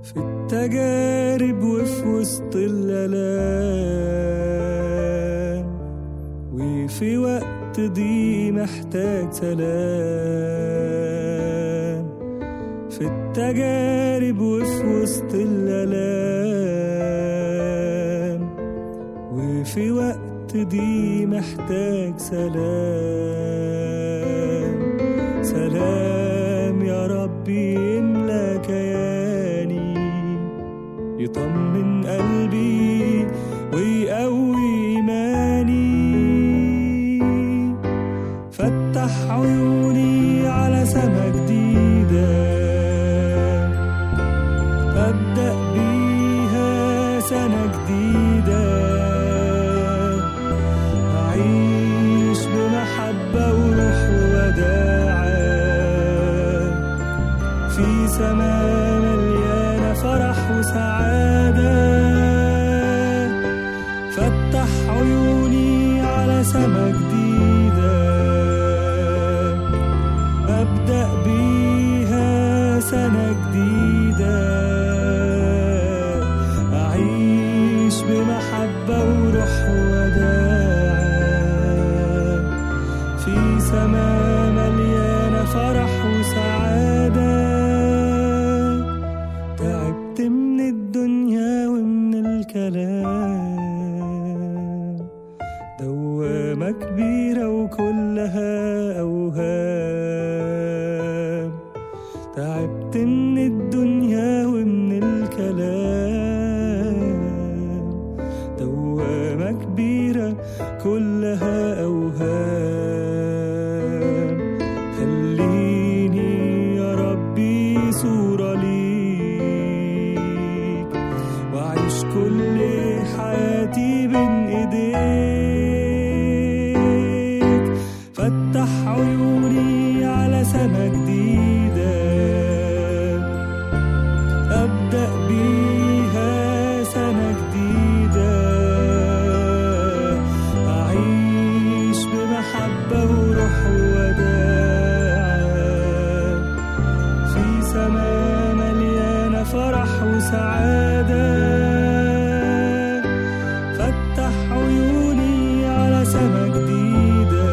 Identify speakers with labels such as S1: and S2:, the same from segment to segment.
S1: في التجارب وفي وسط الآلام وفي وقت دي محتاج سلام في التجارب وفي وسط الآلام وفي وقت دي محتاج سلام سلام يا ربي يملى كياني يطمن قلبي ويقوي إيماني فتح عيوني على سما جديدة أبدأ بيها سنة جديدة أعيش بمحبة وروح وداعة في سماء مليانة فرح وسعادة فتح عيوني على سما جديدة أبدأ بيها سنة جديدة أعيش بمحبة وروح وداعة في سماء مليانة فرح وسعادة تعبت من الدنيا ومن الكلام دوامة كبيرة وكلها أوهام تعبت من الدنيا ومن الكلام دوامة كبيرة كلها أوهام خليني يا ربي صورة ليك وأعيش كل حياتي بين إيديك فتح عيوني على سما جديدة أبدأ بيها سنة جديدة أعيش بمحبة وروح وداعة في سماء مليانة فرح وسعادة فتح عيوني على سما جديدة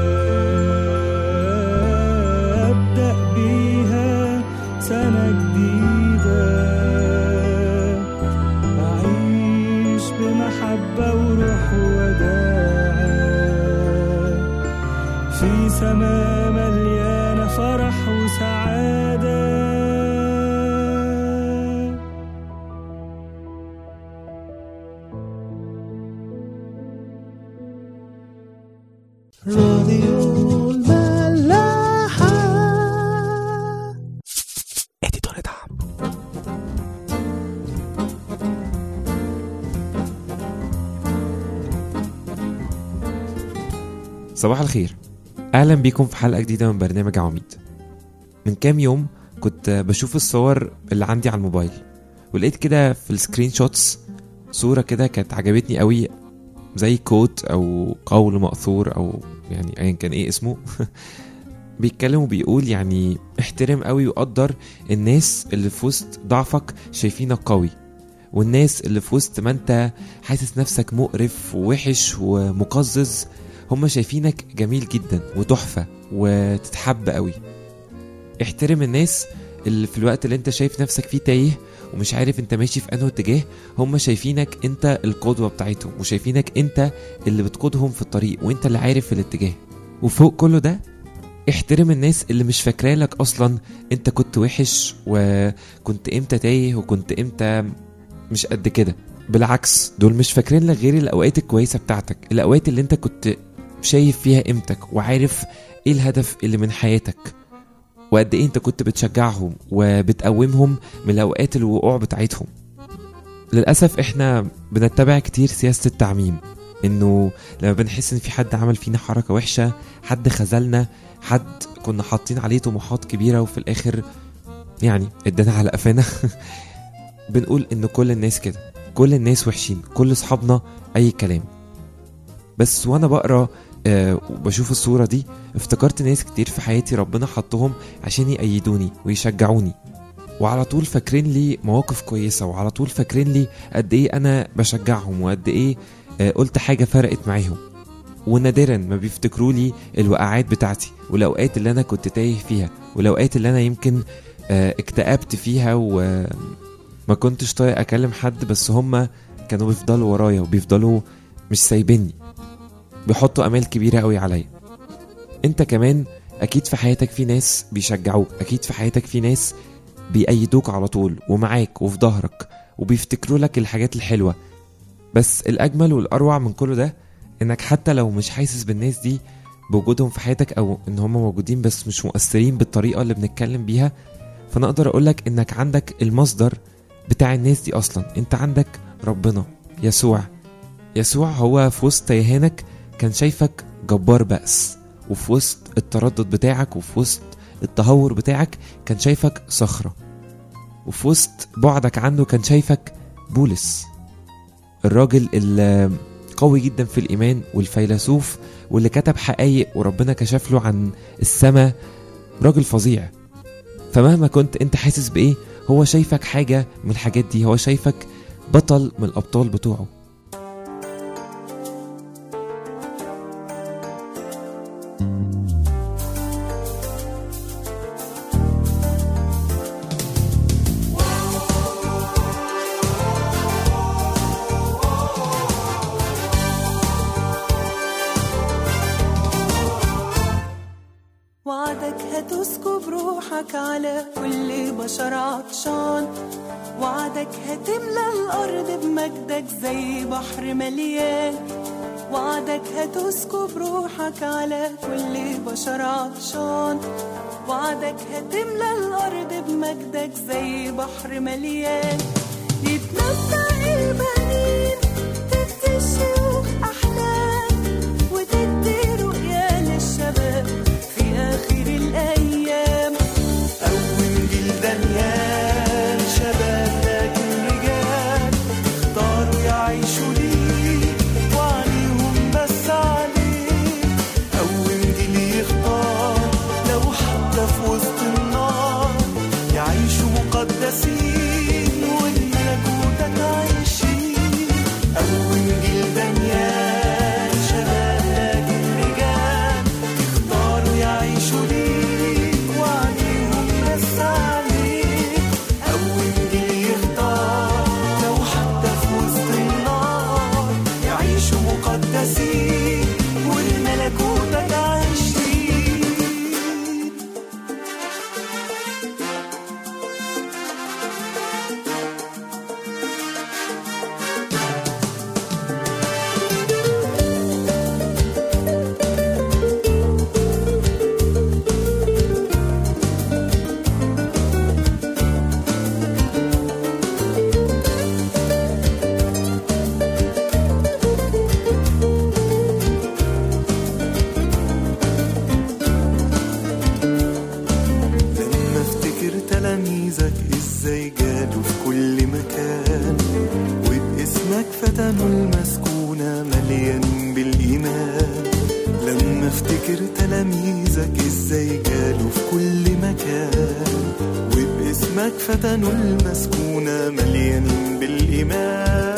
S1: أبدأ بيها سنة جديدة أعيش بمحبة وروح وداعة في سماء مليانة فرح وسعادة
S2: راديو الملاحة
S3: اديتور دعم صباح الخير اهلا بيكم في حلقه جديده من برنامج عواميد من كام يوم كنت بشوف الصور اللي عندي على الموبايل ولقيت كده في السكرين شوتس صوره كده كانت عجبتني قوي زي كوت او قول مأثور او يعني ايا كان ايه اسمه بيتكلم وبيقول يعني احترم قوي وقدر الناس اللي في وسط ضعفك شايفينك قوي والناس اللي في وسط ما انت حاسس نفسك مقرف ووحش ومقزز هم شايفينك جميل جدا وتحفة وتتحب قوي احترم الناس اللي في الوقت اللي انت شايف نفسك فيه تايه ومش عارف انت ماشي في انه اتجاه هم شايفينك انت القدوة بتاعتهم وشايفينك انت اللي بتقودهم في الطريق وانت اللي عارف الاتجاه وفوق كله ده احترم الناس اللي مش فاكرالك اصلا انت كنت وحش وكنت امتى تايه وكنت امتى مش قد كده بالعكس دول مش فاكرين لك غير الاوقات الكويسه بتاعتك الاوقات اللي انت كنت شايف فيها قيمتك وعارف ايه الهدف اللي من حياتك وقد ايه انت كنت بتشجعهم وبتقومهم من الاوقات الوقوع بتاعتهم للاسف احنا بنتبع كتير سياسه التعميم انه لما بنحس ان في حد عمل فينا حركه وحشه حد خذلنا حد كنا حاطين عليه طموحات كبيره وفي الاخر يعني ادانا على قفانا بنقول ان كل الناس كده كل الناس وحشين كل اصحابنا اي كلام بس وانا بقرا آه وبشوف الصوره دي افتكرت ناس كتير في حياتي ربنا حطهم عشان يأيدوني ويشجعوني وعلى طول فاكرين لي مواقف كويسة وعلى طول فاكرين لي قد ايه انا بشجعهم وقد ايه آه، قلت حاجة فرقت معاهم ونادرا ما بيفتكروا لي الوقعات بتاعتي والاوقات اللي انا كنت تايه فيها والاوقات اللي انا يمكن آه، اكتئبت فيها وما كنتش طايق اكلم حد بس هما كانوا بيفضلوا ورايا وبيفضلوا مش سايبيني بيحطوا امال كبيره قوي عليا انت كمان اكيد في حياتك في ناس بيشجعوك اكيد في حياتك في ناس بيأيدوك على طول ومعاك وفي ظهرك وبيفتكروا لك الحاجات الحلوه بس الاجمل والاروع من كل ده انك حتى لو مش حاسس بالناس دي بوجودهم في حياتك او ان هم موجودين بس مش مؤثرين بالطريقه اللي بنتكلم بيها فانا اقدر اقولك انك عندك المصدر بتاع الناس دي اصلا انت عندك ربنا يسوع يسوع هو في وسط تيهانك كان شايفك جبار بأس وفي وسط التردد بتاعك وفي وسط التهور بتاعك كان شايفك صخرة وفي وسط بعدك عنه كان شايفك بولس الراجل اللي قوي جدا في الإيمان والفيلسوف واللي كتب حقايق وربنا كشف له عن السماء راجل فظيع فمهما كنت انت حاسس بإيه هو شايفك حاجة من الحاجات دي هو شايفك بطل من الأبطال بتوعه
S4: وعدك هتسكب روحك على كل بشر عطشان وعدك هتملى الأرض بمجدك زي بحر مليان وعدك هتسكب روحك على كل بشر عطشان وعدك هتملى الأرض بمجدك زي بحر مليان يتمتع البنين تدي الشيوخ أحلام وتدي رؤيا للشباب في آخر الأيام
S1: أول جيل دانيال شباب لكن رجال اختاروا يعيشوا ليك وعليهم بس عليك أول جيل يختار لو حتى في وسط النار يعيشوا مقدسين والملكوتك عايشين أول جيل دانيال شباب لكن رجال اختاروا يعيشوا ليك وعليهم بس عليك أول جيل يختار لو حتى في وسط النار يعيشوا مقدسين والملكوتك عايشين لما افتكر تلاميذك ازاي جالوا في كل مكان وباسمك فتنوا المسكونة مليان بالإيمان لما افتكر تلاميذك ازاي جالوا في كل مكان وباسمك فتنوا المسكونة مليان بالإيمان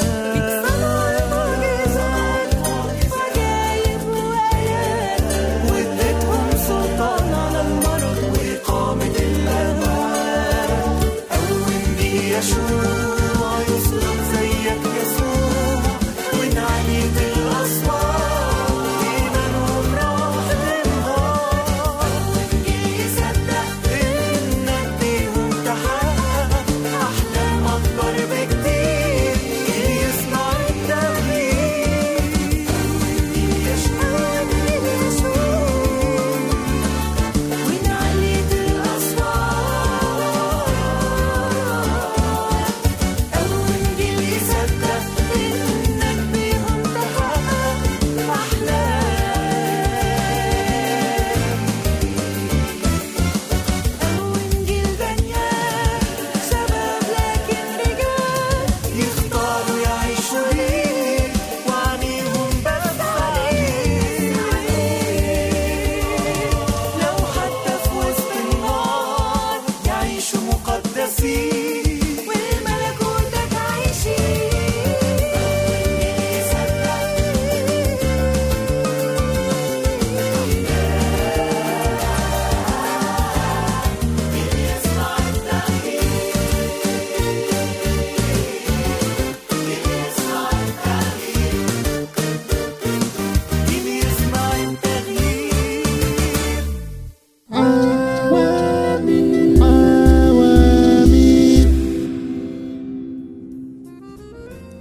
S4: عجايب وآيات
S1: واديتهم سلطان على المرض وإقامة الأموات أول دي يشوع يسلك زيك يسوع ونعليت الأصوات إيمانهم راح تنهار يصدق إنك بيهم تحقق أحلام أكبر بكتير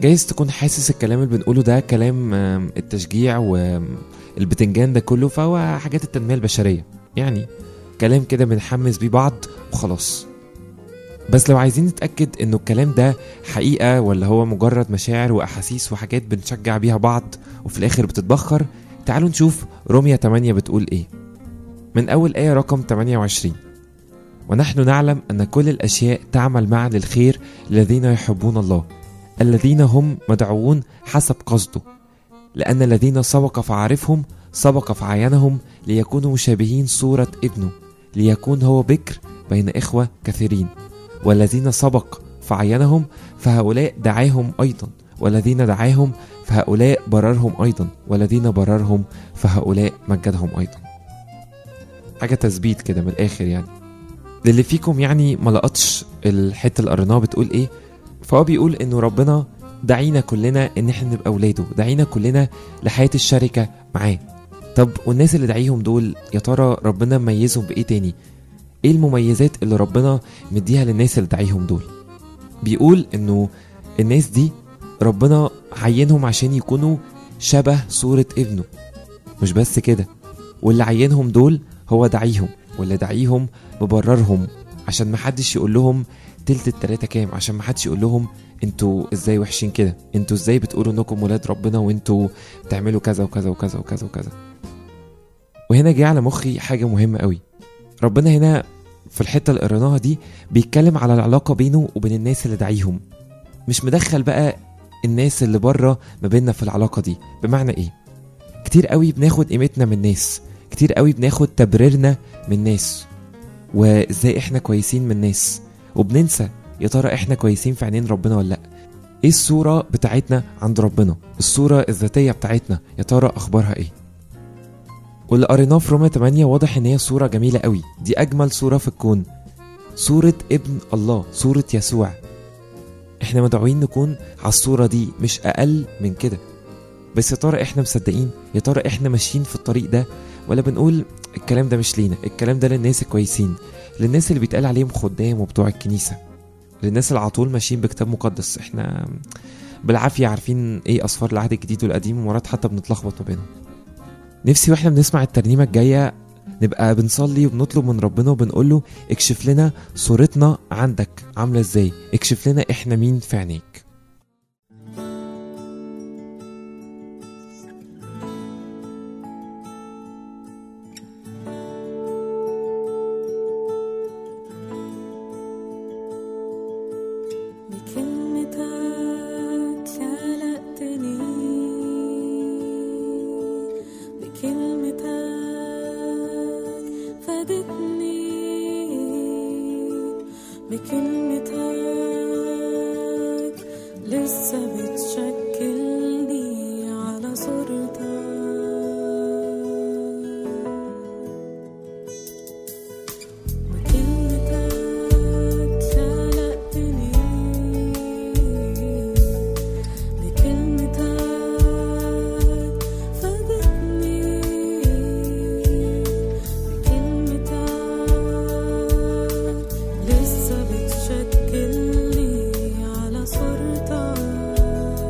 S3: جايز تكون حاسس الكلام اللي بنقوله ده كلام آم، التشجيع والبتنجان ده كله فهو حاجات التنمية البشرية يعني كلام كده بنحمس بيه بعض وخلاص بس لو عايزين نتأكد انه الكلام ده حقيقة ولا هو مجرد مشاعر وأحاسيس وحاجات بنشجع بيها بعض وفي الآخر بتتبخر تعالوا نشوف روميا 8 بتقول ايه من أول آية رقم 28 ونحن نعلم أن كل الأشياء تعمل معا للخير الذين يحبون الله الذين هم مدعوون حسب قصده لأن الذين سبق فعرفهم سبق فعينهم ليكونوا مشابهين صورة ابنه ليكون هو بكر بين إخوة كثيرين والذين سبق فعينهم فهؤلاء دعاهم أيضا والذين دعاهم فهؤلاء بررهم أيضا والذين بررهم فهؤلاء مجدهم أيضا حاجة تثبيت كده من الآخر يعني للي فيكم يعني ما لقطش الحتة اللي قريناها بتقول إيه فهو بيقول إنه ربنا دعينا كلنا إن إحنا نبقى أولاده دعينا كلنا لحياة الشركة معاه طب والناس اللي دعيهم دول يا ترى ربنا ميزهم بإيه تاني إيه المميزات اللي ربنا مديها للناس اللي دعيهم دول بيقول إنه الناس دي ربنا عينهم عشان يكونوا شبه صورة ابنه مش بس كده واللي عينهم دول هو دعيهم واللي دعيهم مبررهم عشان محدش يقول لهم تلت التلاتة كام عشان محدش يقول لهم انتوا ازاي وحشين كده انتوا ازاي بتقولوا انكم ولاد ربنا وانتوا بتعملوا كذا وكذا وكذا وكذا وكذا وهنا جه على مخي حاجة مهمة قوي ربنا هنا في الحتة اللي قريناها دي بيتكلم على العلاقة بينه وبين الناس اللي دعيهم مش مدخل بقى الناس اللي بره ما بيننا في العلاقة دي بمعنى ايه كتير قوي بناخد قيمتنا من الناس كتير قوي بناخد تبريرنا من الناس وازاي احنا كويسين من الناس وبننسى يا ترى احنا كويسين في عينين ربنا ولا لا ايه الصورة بتاعتنا عند ربنا الصورة الذاتية بتاعتنا يا ترى اخبارها ايه واللي قريناه في روما 8 واضح ان هي صورة جميلة قوي دي اجمل صورة في الكون صورة ابن الله صورة يسوع احنا مدعوين نكون على الصورة دي مش اقل من كده بس يا ترى احنا مصدقين يا ترى احنا ماشيين في الطريق ده ولا بنقول الكلام ده مش لينا الكلام ده للناس الكويسين للناس اللي بيتقال عليهم خدام وبتوع الكنيسة للناس اللي على طول ماشيين بكتاب مقدس احنا بالعافية عارفين ايه اسفار العهد الجديد والقديم ومرات حتى بنتلخبط ما بينهم نفسي واحنا بنسمع الترنيمة الجاية نبقى بنصلي وبنطلب من ربنا وبنقول له اكشف لنا صورتنا عندك عاملة ازاي اكشف لنا احنا مين في عينيك
S4: بكلمتك خلقتني بكلمتك فادتني بكلمتك لسه بتشكلني على صورتك بكلمتك خلقتني بكلمتك فادتني بكلمتك لسه بتشكلني على صورتك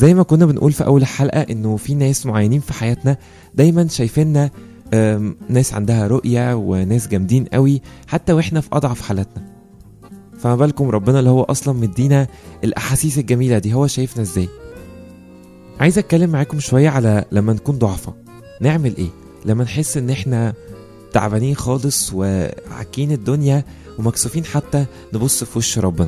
S3: زي ما كنا بنقول في اول الحلقه انه في ناس معينين في حياتنا دايما شايفيننا أم، ناس عندها رؤيه وناس جامدين قوي حتى واحنا في اضعف حالاتنا فما بالكم ربنا اللي هو اصلا مدينا الاحاسيس الجميله دي هو شايفنا ازاي عايز اتكلم معاكم شويه على لما نكون ضعفة نعمل ايه لما نحس ان احنا تعبانين خالص وعاكين الدنيا ومكسوفين حتى نبص في وش ربنا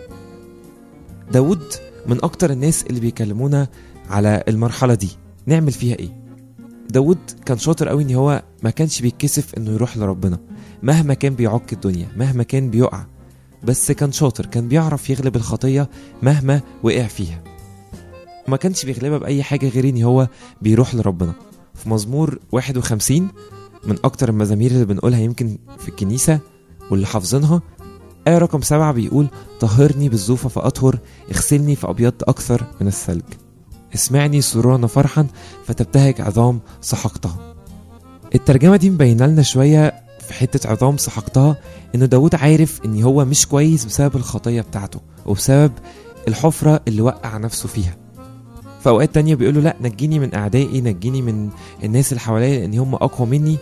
S3: داود من اكتر الناس اللي بيكلمونا على المرحله دي نعمل فيها ايه داود كان شاطر قوي ان هو ما كانش بيتكسف انه يروح لربنا مهما كان بيعك الدنيا مهما كان بيقع بس كان شاطر كان بيعرف يغلب الخطيه مهما وقع فيها وما كانش بيغلبها باي حاجه غير ان هو بيروح لربنا في مزمور 51 من اكتر المزامير اللي بنقولها يمكن في الكنيسه واللي حافظينها آية رقم سبعة بيقول طهرني بالزوفة فأطهر اغسلني فأبيض أكثر من الثلج اسمعني سرورا فرحا فتبتهج عظام سحقتها الترجمة دي مبينة لنا شوية في حتة عظام سحقتها إن داود عارف إن هو مش كويس بسبب الخطية بتاعته وبسبب الحفرة اللي وقع نفسه فيها في أوقات تانية بيقوله لأ نجيني من أعدائي نجيني من الناس اللي حواليا لأن هم أقوى مني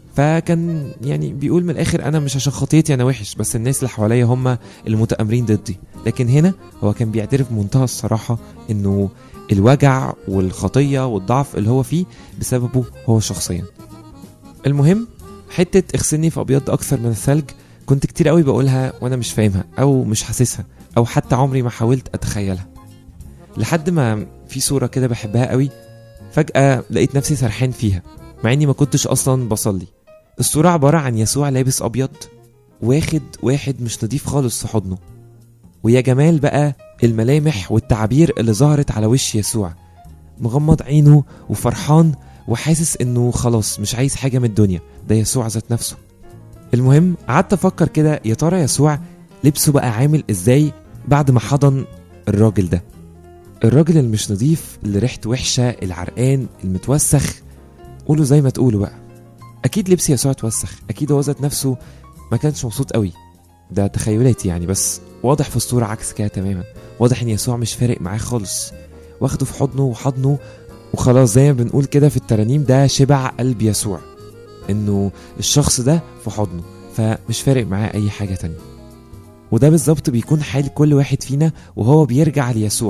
S3: فكان يعني بيقول من الاخر انا مش عشان خطيتي انا وحش بس الناس اللي حواليا هم المتآمرين ضدي لكن هنا هو كان بيعترف بمنتهى الصراحه انه الوجع والخطيه والضعف اللي هو فيه بسببه هو شخصيا المهم حته اغسلني في ابيض اكثر من الثلج كنت كتير قوي بقولها وانا مش فاهمها او مش حاسسها او حتى عمري ما حاولت اتخيلها لحد ما في صوره كده بحبها قوي فجاه لقيت نفسي سرحان فيها مع اني ما كنتش اصلا بصلي الصورة عبارة عن يسوع لابس أبيض واخد واحد مش نضيف خالص في حضنه ويا جمال بقى الملامح والتعابير اللي ظهرت على وش يسوع مغمض عينه وفرحان وحاسس انه خلاص مش عايز حاجة من الدنيا ده يسوع ذات نفسه المهم قعدت افكر كده يا ترى يسوع لبسه بقى عامل ازاي بعد ما حضن الراجل ده الراجل المش نضيف اللي ريحته وحشة العرقان المتوسخ قولوا زي ما تقولوا بقى اكيد لبس يسوع اتوسخ اكيد هو ذات نفسه ما كانش مبسوط قوي ده تخيلاتي يعني بس واضح في الصورة عكس كده تماما واضح ان يسوع مش فارق معاه خالص واخده في حضنه وحضنه وخلاص زي ما بنقول كده في الترانيم ده شبع قلب يسوع انه الشخص ده في حضنه فمش فارق معاه اي حاجة تانية وده بالظبط بيكون حال كل واحد فينا وهو بيرجع ليسوع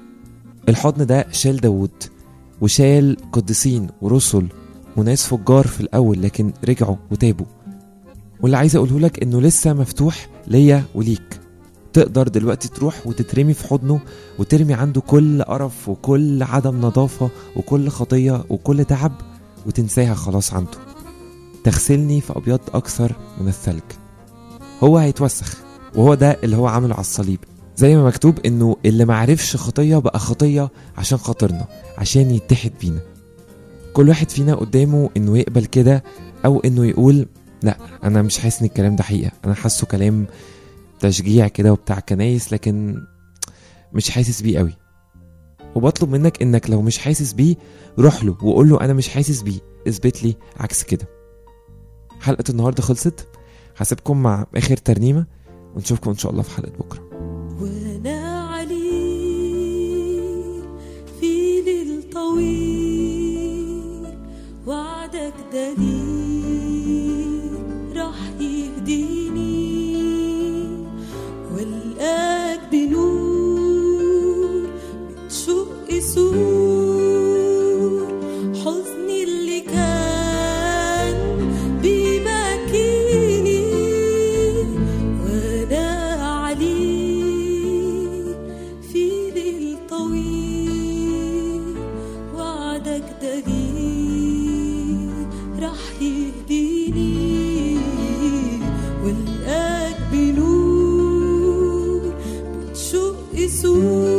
S3: الحضن ده شال داوود وشال قديسين ورسل وناس فجار في الأول لكن رجعوا وتابوا واللي عايز أقوله لك إنه لسه مفتوح ليا وليك تقدر دلوقتي تروح وتترمي في حضنه وترمي عنده كل قرف وكل عدم نظافة وكل خطية وكل تعب وتنساها خلاص عنده تغسلني في أبيض أكثر من الثلج هو هيتوسخ وهو ده اللي هو عمله على الصليب زي ما مكتوب انه اللي معرفش خطية بقى خطية عشان خاطرنا عشان يتحد بينا كل واحد فينا قدامه انه يقبل كده او انه يقول لا انا مش حاسس ان الكلام ده حقيقه انا حاسه كلام تشجيع كده وبتاع كنايس لكن مش حاسس بيه قوي وبطلب منك انك لو مش حاسس بيه روح له وقول له انا مش حاسس بيه اثبت لي عكس كده حلقه النهارده خلصت هسيبكم مع اخر ترنيمه ونشوفكم ان شاء الله في حلقه بكره
S4: وانا عليل في ليل طويل وعدك دليل راح يهديني والقاك بنور بتشق سور حزني اللي كان بيبكيني وانا عليك في ليل طويل وعدك دليل راح يهديني والقاك بنور بتشق سور